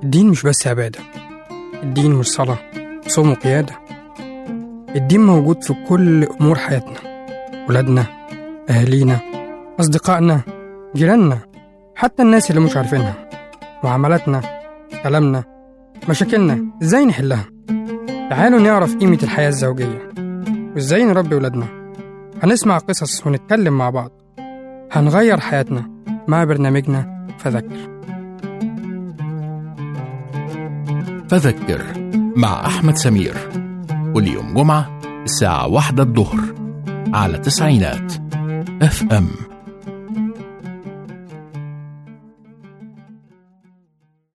الدين مش بس عبادة الدين مش صلاة صوم وقيادة الدين موجود في كل أمور حياتنا ولادنا أهالينا أصدقائنا جيراننا حتى الناس اللي مش عارفينها معاملاتنا كلامنا مشاكلنا ازاي نحلها تعالوا نعرف قيمة الحياة الزوجية وازاي نربي ولادنا هنسمع قصص ونتكلم مع بعض هنغير حياتنا مع برنامجنا فذكر فذكر مع أحمد سمير كل يوم جمعة الساعة واحدة الظهر على تسعينات اف ام